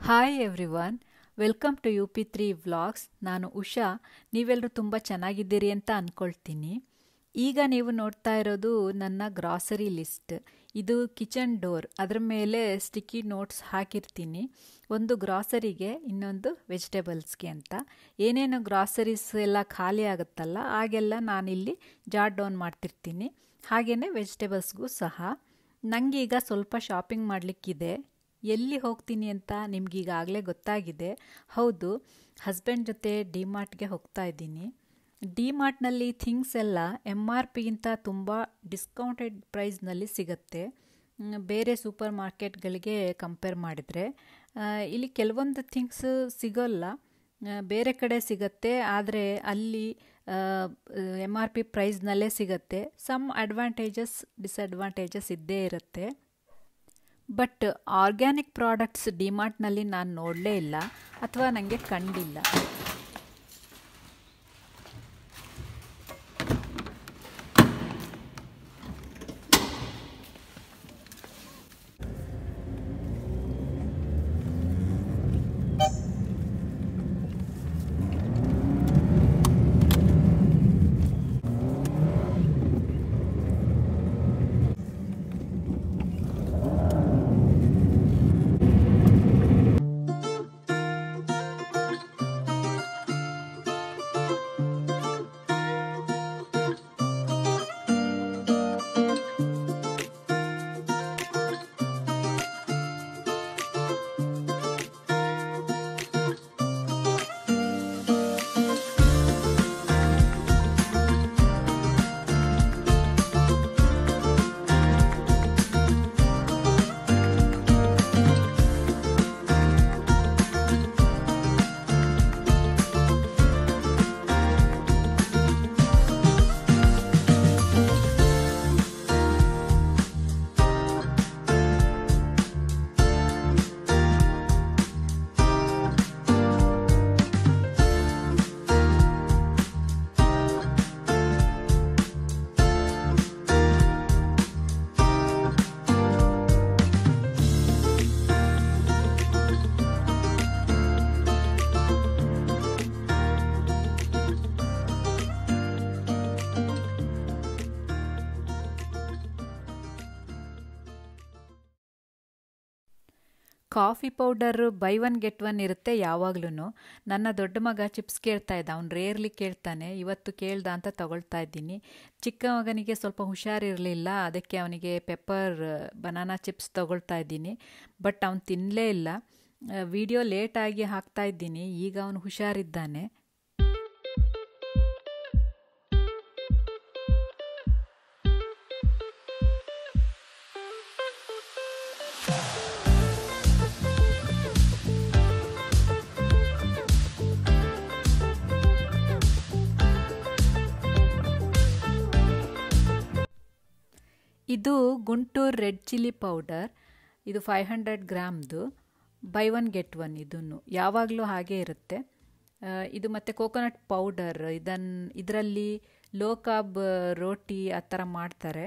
hi everyone welcome to U P three vlogs ನಾನು ಉಷಾ ನೀವೆಲ್ಲರೂ ತುಂಬ ಚೆನ್ನಾಗಿದ್ದೀರಿ ಅಂತ ಅಂದ್ಕೊಳ್ತೀನಿ ಈಗ ನೀವು ನೋಡ್ತಾ ಇರೋದು ನನ್ನ ಗ್ರಾಸರಿ ಲಿಸ್ಟ್ ಇದು ಕಿಚನ್ ಡೋರ್ ಅದರ ಮೇಲೆ ಸ್ಟಿಕ್ಕಿ ನೋಟ್ಸ್ ಹಾಕಿರ್ತೀನಿ ಒಂದು ಗ್ರಾಸರಿಗೆ ಇನ್ನೊಂದು ವೆಜಿಟೇಬಲ್ಸ್ಗೆ ಅಂತ ಏನೇನು ಗ್ರಾಸರೀಸ್ ಎಲ್ಲ ಖಾಲಿ ಆಗುತ್ತಲ್ಲ ಆಗೆಲ್ಲ ನಾನಿಲ್ಲಿ ಜಾಟ್ ಡೌನ್ ಮಾಡ್ತಿರ್ತೀನಿ ಹಾಗೆಯೇ ವೆಜಿಟೇಬಲ್ಸ್ಗೂ ಸಹ ನನಗೀಗ ಸ್ವಲ್ಪ ಶಾಪಿಂಗ್ ಮಾಡಲಿಕ್ಕಿದೆ ಎಲ್ಲಿ ಹೋಗ್ತೀನಿ ಅಂತ ನಿಮ್ಗೀಗಾಗಲೇ ಗೊತ್ತಾಗಿದೆ ಹೌದು ಹಸ್ಬೆಂಡ್ ಜೊತೆ ಡಿ ಮಾರ್ಟ್ಗೆ ಹೋಗ್ತಾ ಇದ್ದೀನಿ ಡಿ ಮಾರ್ಟ್ನಲ್ಲಿ ಥಿಂಗ್ಸ್ ಎಲ್ಲ ಎಮ್ ಆರ್ ಪಿಗಿಂತ ತುಂಬ ಡಿಸ್ಕೌಂಟೆಡ್ ಪ್ರೈಸ್ನಲ್ಲಿ ಸಿಗುತ್ತೆ ಬೇರೆ ಸೂಪರ್ ಮಾರ್ಕೆಟ್ಗಳಿಗೆ ಕಂಪೇರ್ ಮಾಡಿದರೆ ಇಲ್ಲಿ ಕೆಲವೊಂದು ಥಿಂಗ್ಸ್ ಸಿಗೋಲ್ಲ ಬೇರೆ ಕಡೆ ಸಿಗತ್ತೆ ಆದರೆ ಅಲ್ಲಿ ಎಮ್ ಆರ್ ಪಿ ಪ್ರೈಸ್ನಲ್ಲೇ ಸಿಗತ್ತೆ ಸಮ್ ಅಡ್ವಾಂಟೇಜಸ್ ಡಿಸಡ್ವಾಂಟೇಜಸ್ ಇದ್ದೇ ಇರುತ್ತೆ ಬಟ್ ಆರ್ಗ್ಯಾನಿಕ್ ಪ್ರಾಡಕ್ಟ್ಸ್ ಡಿಮಾರ್ಟ್ನಲ್ಲಿ ನಾನು ನೋಡಲೇ ಇಲ್ಲ ಅಥವಾ ನನಗೆ ಕಂಡಿಲ್ಲ coffee powder buy one get one ಇರುತ್ತೆ ಯಾವಾಗ್ಲೂ ನನ್ನ ದೊಡ್ಡ ಮಗ ಚಿಪ್ಸ್ ಕೇಳ್ತಾ ಇದ್ದ ಅವ್ನು ರೇರ್ಲಿ ಕೇಳ್ತಾನೆ ಇವತ್ತು ಕೇಳ್ದ ಅಂತ ತಗೊಳ್ತಾ ಇದ್ದೀನಿ ಚಿಕ್ಕ ಮಗನಿಗೆ ಸ್ವಲ್ಪ ಹುಷಾರಿರಲಿಲ್ಲ ಅದಕ್ಕೆ ಅವನಿಗೆ ಪೆಪ್ಪರ್ ಬನಾನಾ ಚಿಪ್ಸ್ ತಗೊಳ್ತಾ ಇದ್ದೀನಿ ಬಟ್ ಅವನು ತಿನ್ನಲೇ ಇಲ್ಲ ವಿಡಿಯೋ ಲೇಟಾಗಿ ಹಾಕ್ತಾ ಇದ್ದೀನಿ ಈಗ ಅವನು ಹುಷಾರಿದ್ದಾನೆ ಇದು ಗುಂಟೂರು ರೆಡ್ ಚಿಲ್ಲಿ ಪೌಡರ್ ಇದು ಫೈವ್ ಹಂಡ್ರೆಡ್ ಗ್ರಾಮ್ದು ಬೈ ಒನ್ ಗೆಟ್ ಒನ್ ಇದನ್ನು ಯಾವಾಗಲೂ ಹಾಗೆ ಇರುತ್ತೆ ಇದು ಮತ್ತು ಕೋಕೋನಟ್ ಪೌಡರ್ ಇದನ್ನು ಇದರಲ್ಲಿ ಲೋ ಕಾಬ್ ರೋಟಿ ಆ ಥರ ಮಾಡ್ತಾರೆ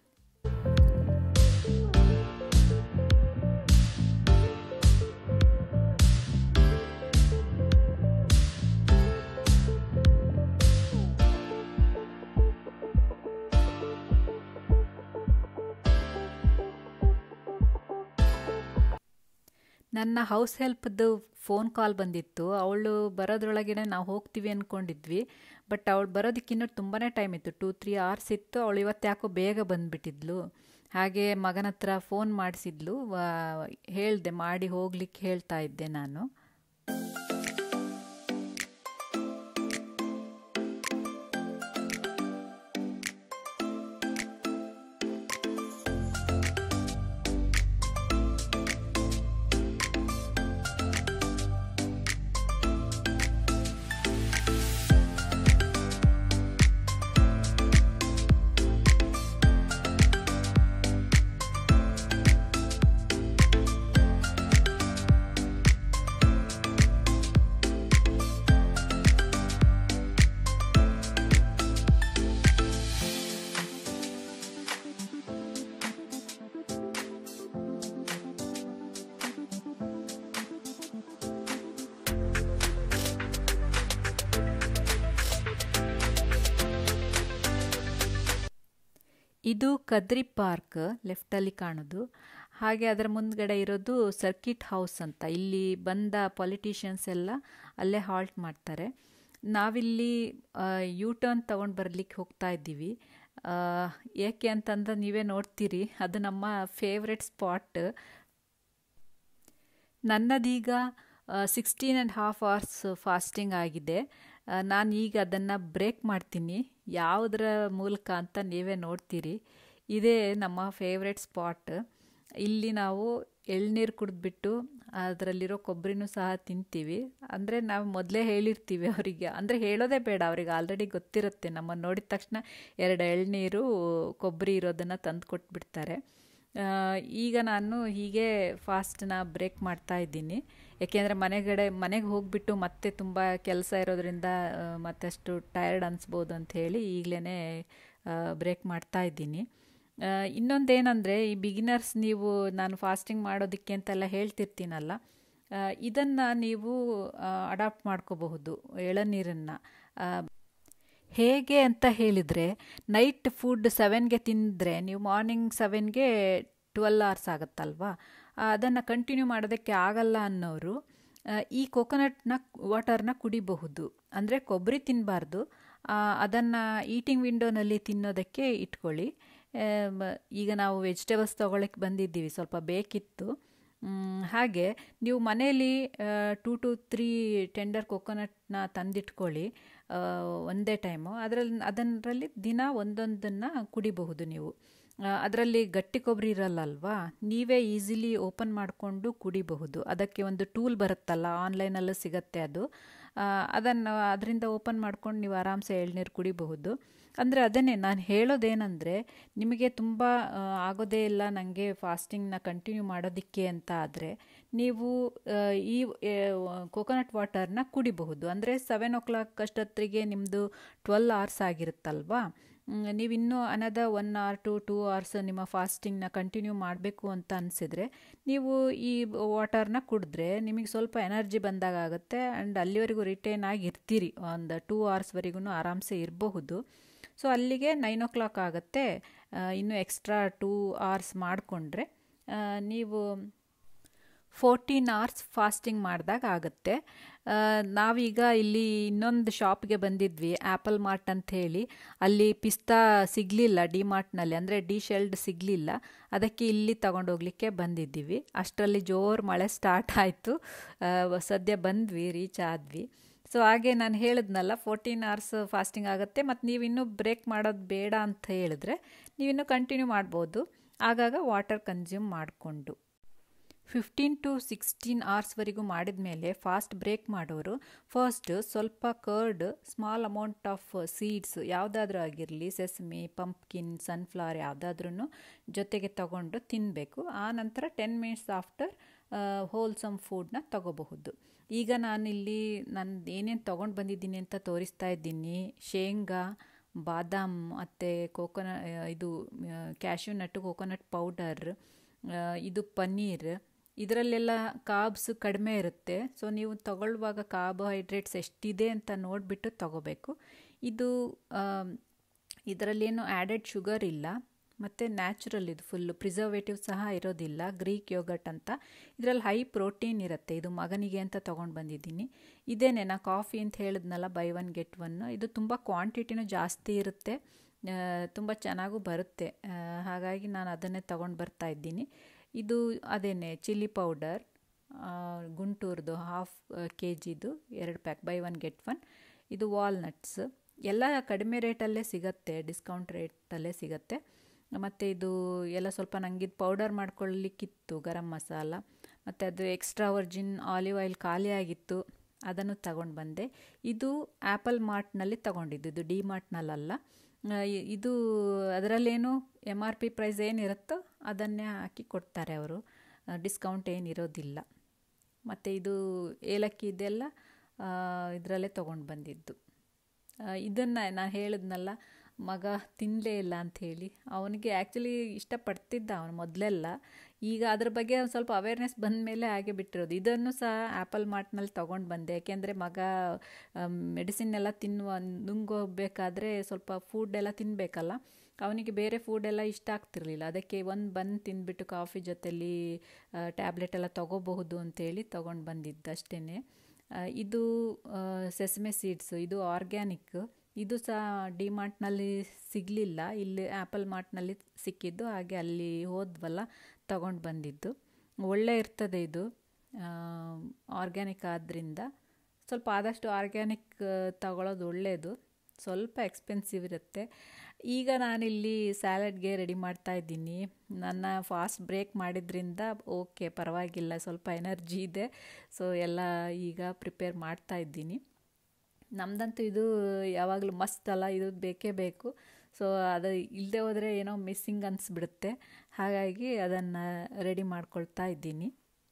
ನನ್ನ ಹೌಸ್ ಹೆಲ್ಪ್ದು ಫೋನ್ ಕಾಲ್ ಬಂದಿತ್ತು ಅವಳು ಬರೋದ್ರೊಳಗಡೆ ನಾವು ಹೋಗ್ತೀವಿ ಅಂದ್ಕೊಂಡಿದ್ವಿ ಬಟ್ ಅವಳು ಬರೋದಕ್ಕಿನ್ನೂ ತುಂಬಾ ಟೈಮ್ ಇತ್ತು ಟೂ ತ್ರೀ ಅವರ್ಸ್ ಇತ್ತು ಅವಳು ಇವತ್ತು ಯಾಕೋ ಬೇಗ ಬಂದುಬಿಟ್ಟಿದ್ಲು ಹಾಗೆ ಮಗನ ಹತ್ರ ಫೋನ್ ಮಾಡಿಸಿದ್ಲು ಹೇಳಿದೆ ಮಾಡಿ ಹೋಗ್ಲಿಕ್ಕೆ ಹೇಳ್ತಾ ಇದ್ದೆ ನಾನು ಇದು ಕದ್ರಿ ಪಾರ್ಕ್ ಲೆಫ್ಟಲ್ಲಿ ಕಾಣೋದು ಹಾಗೆ ಅದರ ಮುಂದ್ಗಡೆ ಇರೋದು ಸರ್ಕಿಟ್ ಹೌಸ್ ಅಂತ ಇಲ್ಲಿ ಬಂದ ಪೊಲಿಟಿಷಿಯನ್ಸ್ ಎಲ್ಲ ಅಲ್ಲೇ ಹಾಲ್ಟ್ ಮಾಡ್ತಾರೆ ನಾವಿಲ್ಲಿ ಯೂ ಟರ್ನ್ ತೊಗೊಂಡು ಬರಲಿಕ್ಕೆ ಹೋಗ್ತಾ ಇದ್ದೀವಿ ಏಕೆ ಅಂತಂದ್ರೆ ನೀವೇ ನೋಡ್ತೀರಿ ಅದು ನಮ್ಮ ಫೇವ್ರೆಟ್ ಸ್ಪಾಟ್ ನನ್ನದೀಗ sixteen and half hours fasting ಆಗಿದೆ ನಾನು ಈಗ ಅದನ್ನು ಬ್ರೇಕ್ ಮಾಡ್ತೀನಿ ಯಾವುದರ ಮೂಲಕ ಅಂತ ನೀವೇ ನೋಡ್ತೀರಿ ಇದೇ ನಮ್ಮ ಫೇವ್ರೆಟ್ ಸ್ಪಾಟ್ ಇಲ್ಲಿ ನಾವು ಎಳ್ನೀರು ಕುಡಿದ್ಬಿಟ್ಟು ಅದರಲ್ಲಿರೋ ಕೊಬ್ಬರಿನೂ ಸಹ ತಿಂತೀವಿ ಅಂದರೆ ನಾವು ಮೊದಲೇ ಹೇಳಿರ್ತೀವಿ ಅವರಿಗೆ ಅಂದರೆ ಹೇಳೋದೇ ಬೇಡ ಅವ್ರಿಗೆ ಆಲ್ರೆಡಿ ಗೊತ್ತಿರುತ್ತೆ ನಮ್ಮನ್ನು ನೋಡಿದ ತಕ್ಷಣ ಎರಡು ಎಳ್ನೀರು ಕೊಬ್ಬರಿ ಇರೋದನ್ನು ತಂದು ಕೊಟ್ಬಿಡ್ತಾರೆ ಈಗ ನಾನು ಹೀಗೆ ಫಾಸ್ಟನ್ನ ಬ್ರೇಕ್ ಮಾಡ್ತಾ ಇದ್ದೀನಿ ಏಕೆಂದರೆ ಮನೆಗಡೆ ಮನೆಗೆ ಹೋಗಿಬಿಟ್ಟು ಮತ್ತೆ ತುಂಬ ಕೆಲಸ ಇರೋದ್ರಿಂದ ಮತ್ತಷ್ಟು ಟಯರ್ಡ್ ಅನಿಸ್ಬೋದು ಅಂತ ಹೇಳಿ ಈಗಲೇ ಬ್ರೇಕ್ ಮಾಡ್ತಾ ಇದ್ದೀನಿ ಇನ್ನೊಂದೇನೆಂದರೆ ಈ ಬಿಗಿನರ್ಸ್ ನೀವು ನಾನು ಫಾಸ್ಟಿಂಗ್ ಮಾಡೋದಕ್ಕೆ ಅಂತೆಲ್ಲ ಹೇಳ್ತಿರ್ತೀನಲ್ಲ ಇದನ್ನು ನೀವು ಅಡಾಪ್ಟ್ ಮಾಡ್ಕೋಬಹುದು ಎಳನೀರನ್ನು ಹೇಗೆ ಅಂತ ಹೇಳಿದರೆ ನೈಟ್ ಫುಡ್ ಸೆವೆನ್ಗೆ ತಿಂದರೆ ನೀವು ಮಾರ್ನಿಂಗ್ ಸೆವೆನ್ಗೆ ಟ್ವೆಲ್ ಅವರ್ಸ್ ಆಗುತ್ತಲ್ವಾ ಅದನ್ನು ಕಂಟಿನ್ಯೂ ಮಾಡೋದಕ್ಕೆ ಆಗಲ್ಲ ಅನ್ನೋರು ಈ ಕೊಕೊನಟ್ನ ವಾಟರ್ನ ಕುಡಿಬಹುದು ಅಂದರೆ ಕೊಬ್ಬರಿ ತಿನ್ನಬಾರ್ದು ಅದನ್ನು ಈಟಿಂಗ್ ವಿಂಡೋನಲ್ಲಿ ತಿನ್ನೋದಕ್ಕೆ ಇಟ್ಕೊಳ್ಳಿ ಈಗ ನಾವು ವೆಜಿಟೇಬಲ್ಸ್ ತೊಗೊಳಕ್ಕೆ ಬಂದಿದ್ದೀವಿ ಸ್ವಲ್ಪ ಬೇಕಿತ್ತು ಹಾಗೆ ನೀವು ಮನೆಯಲ್ಲಿ ಟೂ ಟು ತ್ರೀ ಟೆಂಡರ್ ಕೊಕೊನಟ್ನ ತಂದಿಟ್ಕೊಳ್ಳಿ ಒಂದೇ ಟೈಮು ಅದರಲ್ಲಿ ಅದರಲ್ಲಿ ದಿನ ಒಂದೊಂದನ್ನು ಕುಡಿಬಹುದು ನೀವು ಅದರಲ್ಲಿ ಗಟ್ಟಿ ಕೊಬ್ಬರಿ ಇರಲ್ಲಲ್ವಾ ನೀವೇ ಈಸಿಲಿ ಓಪನ್ ಮಾಡಿಕೊಂಡು ಕುಡಿಬಹುದು ಅದಕ್ಕೆ ಒಂದು ಟೂಲ್ ಬರುತ್ತಲ್ಲ ಆನ್ಲೈನಲ್ಲೂ ಸಿಗತ್ತೆ ಅದು ಅದನ್ನು ಅದರಿಂದ ಓಪನ್ ಮಾಡ್ಕೊಂಡು ನೀವು ಆರಾಮ್ಸೆ ಎಳ್ನೀರು ಕುಡಿಬಹುದು ಅಂದರೆ ಅದನ್ನೇ ನಾನು ಹೇಳೋದೇನೆಂದರೆ ನಿಮಗೆ ತುಂಬ ಆಗೋದೇ ಇಲ್ಲ ನನಗೆ ಫಾಸ್ಟಿಂಗ್ನ ಕಂಟಿನ್ಯೂ ಮಾಡೋದಕ್ಕೆ ಅಂತ ಆದರೆ ನೀವು ಈ ಕೋಕೋನಟ್ ವಾಟರ್ನ ಕುಡಿಬಹುದು ಅಂದರೆ ಸೆವೆನ್ ಓ ಕ್ಲಾಕ್ ಅಷ್ಟೊತ್ತಿಗೆ ನಿಮ್ಮದು ಟ್ವೆಲ್ ಅವರ್ಸ್ ಆಗಿರುತ್ತಲ್ವಾ ನೀವಿನ್ನೂ ಅನದ one hour to two hours ನಿಮ್ಮ ಫಾಸ್ಟಿಂಗ್ನ ಕಂಟಿನ್ಯೂ ಮಾಡಬೇಕು ಅಂತ ಅನಿಸಿದರೆ ನೀವು ಈ ವಾಟರ್ನ ಕುಡಿದ್ರೆ ನಿಮಗೆ ಸ್ವಲ್ಪ ಎನರ್ಜಿ ಬಂದಾಗ ಆಗುತ್ತೆ ಆ್ಯಂಡ್ ಅಲ್ಲಿವರೆಗೂ ರಿಟೈನ್ ಆಗಿ ಇರ್ತೀರಿ ಒಂದು ಟೂ ಅವರ್ಸ್ವರೆಗೂ ಆರಾಮ್ಸೆ ಇರಬಹುದು ಸೊ ಅಲ್ಲಿಗೆ ನೈನ್ ಓ ಕ್ಲಾಕ್ ಆಗುತ್ತೆ ಇನ್ನು ಎಕ್ಸ್ಟ್ರಾ ಟೂ ಅವರ್ಸ್ ಮಾಡಿಕೊಂಡ್ರೆ ನೀವು ಫೋರ್ಟೀನ್ ಅವರ್ಸ್ ಫಾಸ್ಟಿಂಗ್ ಮಾಡಿದಾಗ ಆಗುತ್ತೆ ನಾವೀಗ ಇಲ್ಲಿ ಇನ್ನೊಂದು ಶಾಪ್ಗೆ ಬಂದಿದ್ವಿ ಆ್ಯಪಲ್ ಮಾರ್ಟ್ ಅಂತ ಹೇಳಿ ಅಲ್ಲಿ ಪಿಸ್ತಾ ಸಿಗಲಿಲ್ಲ ಡಿ ಮಾರ್ಟ್ನಲ್ಲಿ ಅಂದರೆ ಡಿ ಶೆಲ್ಡ್ ಸಿಗಲಿಲ್ಲ ಅದಕ್ಕೆ ಇಲ್ಲಿ ತಗೊಂಡೋಗ್ಲಿಕ್ಕೆ ಬಂದಿದ್ದೀವಿ ಅಷ್ಟರಲ್ಲಿ ಜೋರು ಮಳೆ ಸ್ಟಾರ್ಟ್ ಆಯಿತು ಸದ್ಯ ಬಂದ್ವಿ ರೀಚ್ ಆದ್ವಿ ಸೊ ಹಾಗೆ ನಾನು ಹೇಳಿದ್ನಲ್ಲ ಫೋರ್ಟೀನ್ ಅವರ್ಸ್ ಫಾಸ್ಟಿಂಗ್ ಆಗುತ್ತೆ ಮತ್ತು ನೀವಿನ್ನೂ ಬ್ರೇಕ್ ಮಾಡೋದು ಬೇಡ ಅಂತ ಹೇಳಿದ್ರೆ ನೀವಿನ್ನೂ ಕಂಟಿನ್ಯೂ ಮಾಡ್ಬೋದು ಆಗಾಗ ವಾಟರ್ ಕನ್ಸ್ಯೂಮ್ ಮಾಡಿಕೊಂಡು ಫಿಫ್ಟೀನ್ ಟು ಸಿಕ್ಸ್ಟೀನ್ ಅವರ್ಸ್ವರೆಗೂ ಮಾಡಿದ ಮೇಲೆ ಫಾಸ್ಟ್ ಬ್ರೇಕ್ ಮಾಡೋರು ಫಸ್ಟ್ ಸ್ವಲ್ಪ curd small amount of seeds ಯಾವುದಾದ್ರೂ ಆಗಿರಲಿ ಸೆಸ್ಮಿ ಪಂಪ್ಕಿನ್ ಸನ್ಫ್ಲವರ್ ಯಾವುದಾದ್ರೂ ಜೊತೆಗೆ ತಗೊಂಡು ತಿನ್ನಬೇಕು ಆ ನಂತರ ಟೆನ್ ಮಿನಿಟ್ಸ್ ಆಫ್ಟರ್ ಹೋಲ್ಸಮ್ ಫುಡ್ನ ತಗೋಬಹುದು ಈಗ ನಾನಿಲ್ಲಿ ನಾನು ಏನೇನು ತೊಗೊಂಡು ಬಂದಿದ್ದೀನಿ ಅಂತ ತೋರಿಸ್ತಾ ಇದ್ದೀನಿ ಶೇಂಗಾ ಬಾದಾಮ್ ಮತ್ತು ಕೋಕೋನ ಇದು ಕ್ಯಾಶ್ಯೂ ನಟ್ಟು ಕೋಕೋನಟ್ ಪೌಡರ್ ಇದು ಪನ್ನೀರ್ ಇದರಲ್ಲೆಲ್ಲ ಕಾಬ್ಸ್ ಕಡಿಮೆ ಇರುತ್ತೆ ಸೊ ನೀವು ತಗೊಳ್ಳುವಾಗ ಕಾರ್ಬೋಹೈಡ್ರೇಟ್ಸ್ ಎಷ್ಟಿದೆ ಅಂತ ನೋಡಿಬಿಟ್ಟು ತಗೋಬೇಕು ಇದು ಇದರಲ್ಲೇನು ಆ್ಯಡೆಡ್ ಶುಗರ್ ಇಲ್ಲ ಮತ್ತು ನ್ಯಾಚುರಲ್ ಇದು ಫುಲ್ಲು ಪ್ರಿಸರ್ವೇಟಿವ್ ಸಹ ಇರೋದಿಲ್ಲ ಗ್ರೀಕ್ ಯೋಗಟ್ ಅಂತ ಇದರಲ್ಲಿ ಹೈ ಪ್ರೋಟೀನ್ ಇರುತ್ತೆ ಇದು ಮಗನಿಗೆ ಅಂತ ತೊಗೊಂಡು ಬಂದಿದ್ದೀನಿ ಇದೇನೆ ನಾ ಕಾಫಿ ಅಂತ ಹೇಳಿದ್ನಲ್ಲ ಬೈ ಒನ್ ಗೆಟ್ ಒನ್ ಇದು ತುಂಬ ಕ್ವಾಂಟಿಟಿನೂ ಜಾಸ್ತಿ ಇರುತ್ತೆ ತುಂಬ ಚೆನ್ನಾಗೂ ಬರುತ್ತೆ ಹಾಗಾಗಿ ನಾನು ಅದನ್ನೇ ತೊಗೊಂಡು ಬರ್ತಾ ಇದ್ದೀನಿ ಇದು ಅದೇನೆ ಚಿಲ್ಲಿ ಪೌಡರ್ ಗುಂಟೂರ್ದು ಹಾಫ್ ಕೆ ಜಿದು ಎರಡು pack buy one get one ಇದು ವಾಲ್ನಟ್ಸ್ ಎಲ್ಲ ಕಡಿಮೆ ರೇಟಲ್ಲೇ ಸಿಗತ್ತೆ ಡಿಸ್ಕೌಂಟ್ ರೇಟಲ್ಲೇ ಸಿಗತ್ತೆ ಮತ್ತು ಇದು ಎಲ್ಲ ಸ್ವಲ್ಪ ನನಗೆ ಇದು ಪೌಡರ್ ಮಾಡ್ಕೊಳ್ಳಿಕ್ಕಿತ್ತು ಗರಂ ಮಸಾಲ ಮತ್ತು ಅದು ಎಕ್ಸ್ಟ್ರಾ ವರ್ಜಿನ್ ಆಲಿವ್ ಆಯಿಲ್ ಖಾಲಿ ಆಗಿತ್ತು ಅದನ್ನು ತಗೊಂಡು ಬಂದೆ ಇದು ಆ್ಯಪಲ್ ಮಾರ್ಟ್ನಲ್ಲಿ ತಗೊಂಡಿದ್ದು ಇದು ಡಿ ಮಾರ್ಟ್ನಲ್ಲ ಇದು ಅದರಲ್ಲೇನು ಎಮ್ ಆರ್ ಪಿ ಪ್ರೈಸ್ ಏನಿರುತ್ತೋ ಅದನ್ನೇ ಹಾಕಿ ಕೊಡ್ತಾರೆ ಅವರು ಡಿಸ್ಕೌಂಟ್ ಏನಿರೋದಿಲ್ಲ ಮತ್ತು ಇದು ಏಲಕ್ಕಿ ಇದೆಲ್ಲ ಇದರಲ್ಲೇ ತೊಗೊಂಡು ಬಂದಿದ್ದು ಇದನ್ನು ನಾನು ಹೇಳಿದ್ನಲ್ಲ ಮಗ ತಿನ್ನಲೇ ಇಲ್ಲ ಅಂಥೇಳಿ ಅವನಿಗೆ ಆ್ಯಕ್ಚುಲಿ ಇಷ್ಟಪಡ್ತಿದ್ದ ಅವನು ಮೊದಲೆಲ್ಲ ಈಗ ಅದ್ರ ಬಗ್ಗೆ ಒಂದು ಸ್ವಲ್ಪ ಅವೇರ್ನೆಸ್ ಬಂದ ಮೇಲೆ ಹಾಗೆ ಬಿಟ್ಟಿರೋದು ಇದನ್ನು ಸಹ ಆ್ಯಪಲ್ ಮಾರ್ಟ್ನಲ್ಲಿ ತೊಗೊಂಡು ಬಂದೆ ಯಾಕೆಂದರೆ ಮಗ ಮೆಡಿಸಿನ್ ಎಲ್ಲ ತಿನ್ನುವ ನುಂಗೋಗ್ಬೇಕಾದ್ರೆ ಸ್ವಲ್ಪ ಫುಡ್ ಎಲ್ಲ ತಿನ್ನಬೇಕಲ್ಲ ಅವನಿಗೆ ಬೇರೆ ಫುಡೆಲ್ಲ ಇಷ್ಟ ಆಗ್ತಿರಲಿಲ್ಲ ಅದಕ್ಕೆ ಒಂದು ಬಂದು ತಿಂದ್ಬಿಟ್ಟು ಕಾಫಿ ಜೊತೆಲಿ ಟ್ಯಾಬ್ಲೆಟ್ ಎಲ್ಲ ತೊಗೋಬಹುದು ಅಂತೇಳಿ ತೊಗೊಂಡು ಬಂದಿದ್ದು ಅಷ್ಟೇ ಇದು ಸೆಸಮೆ ಸೀಡ್ಸು ಇದು ಆರ್ಗ್ಯಾನಿಕ್ ಇದು ಸಹ ಡಿ ಮಾರ್ಟ್ನಲ್ಲಿ ಸಿಗಲಿಲ್ಲ ಇಲ್ಲಿ ಆ್ಯಪಲ್ ಮಾರ್ಟ್ನಲ್ಲಿ ಸಿಕ್ಕಿದ್ದು ಹಾಗೆ ಅಲ್ಲಿ ಹೋದ್ವಲ್ಲ ತಗೊಂಡು ಬಂದಿದ್ದು ಒಳ್ಳೆ ಇರ್ತದೆ ಇದು ಆರ್ಗ್ಯಾನಿಕ್ ಆದ್ದರಿಂದ ಸ್ವಲ್ಪ ಆದಷ್ಟು ಆರ್ಗ್ಯಾನಿಕ್ ತಗೊಳ್ಳೋದು ಒಳ್ಳೆಯದು ಸ್ವಲ್ಪ ಎಕ್ಸ್ಪೆನ್ಸಿವ್ ಇರುತ್ತೆ ಈಗ ನಾನಿಲ್ಲಿ ಸ್ಯಾಲಡ್ಗೆ ರೆಡಿ ಮಾಡ್ತಾ ಇದ್ದೀನಿ ನನ್ನ ಫಾಸ್ಟ್ ಬ್ರೇಕ್ ಮಾಡಿದ್ರಿಂದ ಓಕೆ ಪರವಾಗಿಲ್ಲ ಸ್ವಲ್ಪ ಎನರ್ಜಿ ಇದೆ ಸೊ ಎಲ್ಲ ಈಗ ಪ್ರಿಪೇರ್ ಮಾಡ್ತಾ ಇದ್ದೀನಿ ನಮ್ಮದಂತೂ ಇದು ಯಾವಾಗಲೂ ಮಸ್ತ್ ಅಲ್ಲ ಇದು ಬೇಕೇ ಬೇಕು ಸೊ ಅದು ಇಲ್ಲದೆ ಹೋದರೆ ಏನೋ ಮಿಸ್ಸಿಂಗ್ ಅನಿಸ್ಬಿಡುತ್ತೆ ಹಾಗಾಗಿ ಅದನ್ನು ರೆಡಿ ಮಾಡ್ಕೊಳ್ತಾ ಇದ್ದೀನಿ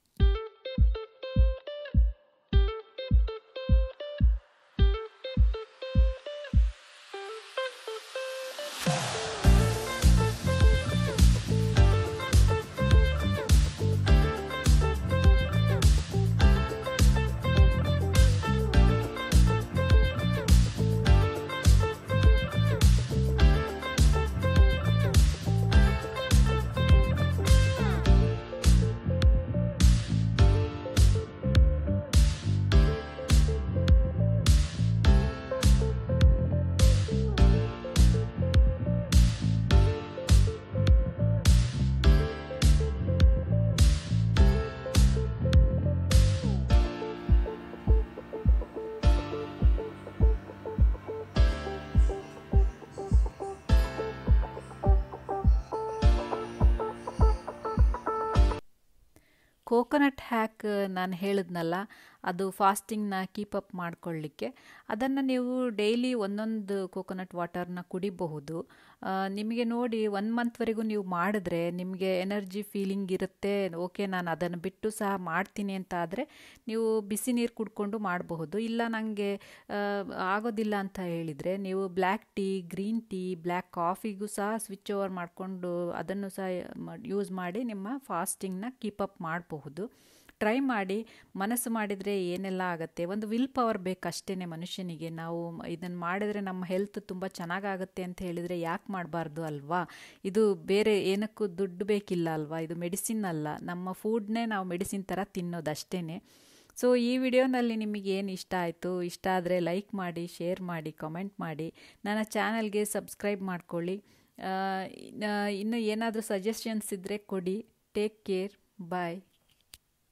ಕೋಕೋನಟ್ ಹ್ಯಾಕ್ ನಾನು ಹೇಳಿದ್ನಲ್ಲ ಅದು ಫಾಸ್ಟಿಂಗ್ನ ಕೀಪ್ ಅಪ್ ಮಾಡ್ಕೊಳ್ಳಿಕ್ಕೆ ಅದನ್ನು ನೀವು ಡೈಲಿ ಒಂದೊಂದು ಕೋಕೋನಟ್ ವಾಟರ್ನ ಕುಡಿಬಹುದು ನಿಮಗೆ ನೋಡಿ ಒನ್ ಮಂತ್ವರೆಗೂ ನೀವು ಮಾಡಿದ್ರೆ ನಿಮಗೆ ಎನರ್ಜಿ ಫೀಲಿಂಗ್ ಇರುತ್ತೆ ಓಕೆ ನಾನು ಅದನ್ನು ಬಿಟ್ಟು ಸಹ ಮಾಡ್ತೀನಿ ಅಂತ ಆದರೆ ನೀವು ಬಿಸಿ ನೀರು ಕುಡ್ಕೊಂಡು ಮಾಡಬಹುದು ಇಲ್ಲ ನನಗೆ ಆಗೋದಿಲ್ಲ ಅಂತ ಹೇಳಿದರೆ ನೀವು black tea green tea black ಕಾಫಿಗೂ ಸಹ ಸ್ವಿಚ್ ಓವರ್ ಮಾಡಿಕೊಂಡು ಅದನ್ನು ಸಹ ಯೂಸ್ ಮಾಡಿ ನಿಮ್ಮ ಫಾಸ್ಟಿಂಗ್ನ ಕೀಪ್ ಅಪ್ ಮಾಡಬಹುದು ಟ್ರೈ ಮಾಡಿ ಮನಸ್ಸು ಮಾಡಿದರೆ ಏನೆಲ್ಲ ಆಗುತ್ತೆ ಒಂದು ವಿಲ್ ಪವರ್ ಬೇಕಷ್ಟೇ ಮನುಷ್ಯನಿಗೆ ನಾವು ಇದನ್ನು ಮಾಡಿದರೆ ನಮ್ಮ ಹೆಲ್ತ್ ತುಂಬ ಚೆನ್ನಾಗಾಗುತ್ತೆ ಅಂತ ಹೇಳಿದರೆ ಯಾಕೆ ಮಾಡಬಾರ್ದು ಅಲ್ವಾ ಇದು ಬೇರೆ ಏನಕ್ಕೂ ದುಡ್ಡು ಬೇಕಿಲ್ಲ ಅಲ್ವಾ ಇದು ಮೆಡಿಸಿನ್ ಅಲ್ಲ ನಮ್ಮ ಫುಡ್ನೇ ನಾವು ಮೆಡಿಸಿನ್ ಥರ ತಿನ್ನೋದಷ್ಟೇ ಸೊ ಈ ವಿಡಿಯೋನಲ್ಲಿ ನಿಮಗೆ ಏನು ಇಷ್ಟ ಆಯಿತು ಇಷ್ಟ ಆದರೆ ಲೈಕ್ ಮಾಡಿ ಶೇರ್ ಮಾಡಿ ಕಮೆಂಟ್ ಮಾಡಿ ನನ್ನ ಚಾನಲ್ಗೆ ಸಬ್ಸ್ಕ್ರೈಬ್ ಮಾಡ್ಕೊಳ್ಳಿ ಇನ್ನು ಏನಾದರೂ ಸಜೆಷನ್ಸ್ ಇದ್ದರೆ ಕೊಡಿ ಟೇಕ್ ಕೇರ್ ಬಾಯ್